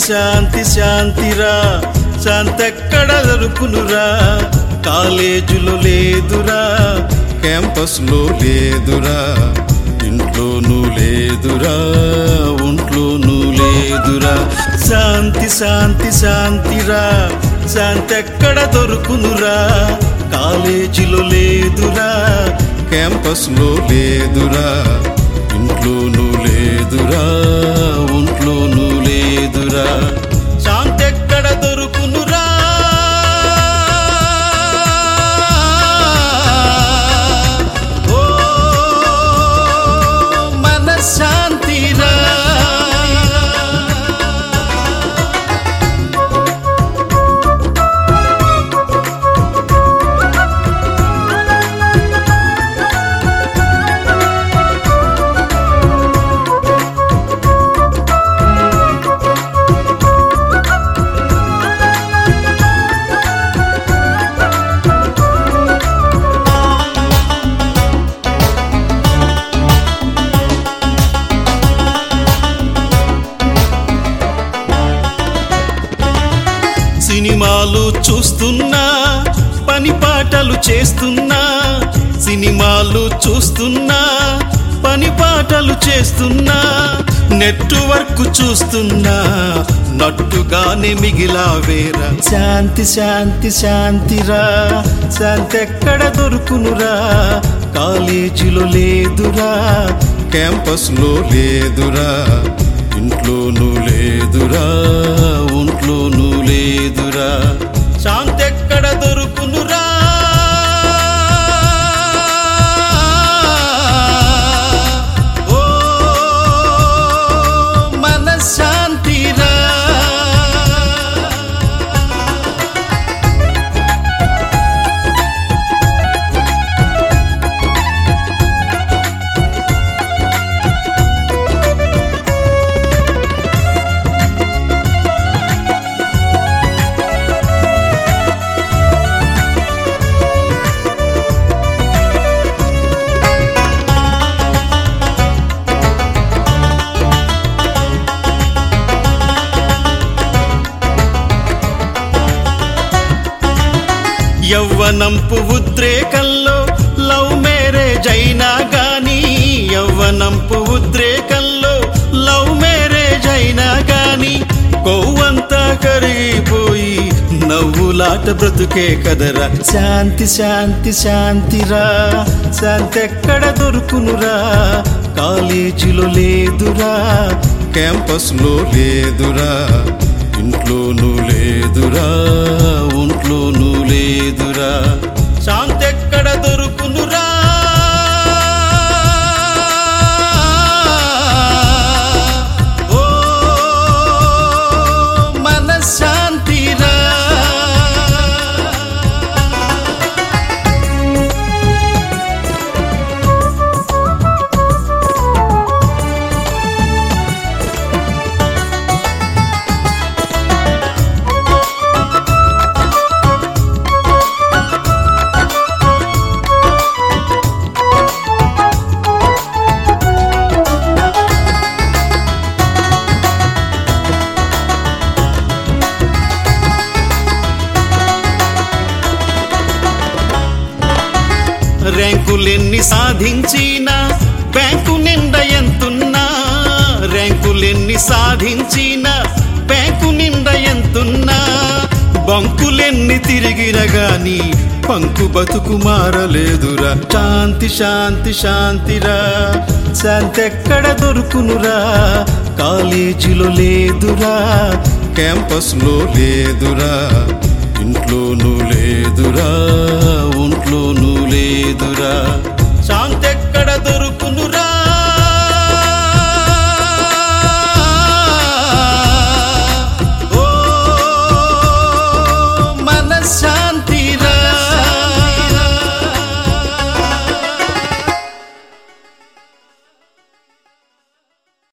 శాంతి శాంతిరా శాంతెక్కడ దొరుకునురా కాలేజీలో లేదురా క్యాంపస్లో లేదురా ఇంట్లోనూ లేదురా ఒంట్లోనూ లేదురా శాంతి శాంతి శాంతిరా శాంతెక్కడ దొరుకునురా కాలేజీలో లేదురా క్యాంపస్లో లేదురా ఇంట్లోనూ లేదురా ఒంట్లోనూ లేదురా శాంతెక్కడ దొరుకునురా ఓ మనశ్శాంతిరా సినిమాలు చూస్తున్నా పని పాటలు చేస్తున్నా సినిమాలు చూస్తున్నా పని పాటలు చేస్తున్నా నెట్వర్క్ చూస్తున్నా నట్టుగానే మిగిలా వేరా శాంతి శాంతి శాంతిరా శాంతి ఎక్కడ దొరుకునురా కాలేజీలో లేదురా క్యాంపస్లో లేదురా ఇంట్లోనూ లేదురా ఒంట్లోనూ లేదురా శాంతి ఎక్కడ దొరుకునురా ఓ మనశ్శాంతిరా యవ్వనంపు ఉద్రేకంలో లవ్ మ్యారేజ్ అయినా గాని యవ్వనంపు ఉద్రేకంలో లవ్ మ్యారేజ్ అయినా గాని కొవ్వంతా కరిగిపోయి నవ్వులాట బ్రతుకే కదరా శాంతి శాంతి శాంతిరా శాంతి ఎక్కడ దొరుకునురా కాలేజీలో లేదురా క్యాంపస్లో లేదురా ఇంట్లోనూ లేదురా ఒంట్లోనూ లేదురా శాంతి ఎక్కడ దొరుకునురా ఓ మనశ్శాంతిరా ర్యాంకులెన్ని సాధించినా బ్యాంకు నిండా ఎంతున్నా ర్యాంకులెన్ని సాధించినా బ్యాంకు నిండా ఎంతున్నా బంకులెన్ని తిరిగిన గాని పంకు బతుకు మారలేదురా శాంతి శాంతి శాంతిరా శాంతి ఎక్కడ దొరుకునురా కాలేజీలో లేదురా క్యాంపస్లో లేదురా ఇంట్లోనూ లేదురా ఒంట్లోనూ లేదురా శాంతి ఎక్కడ దొరుకునురా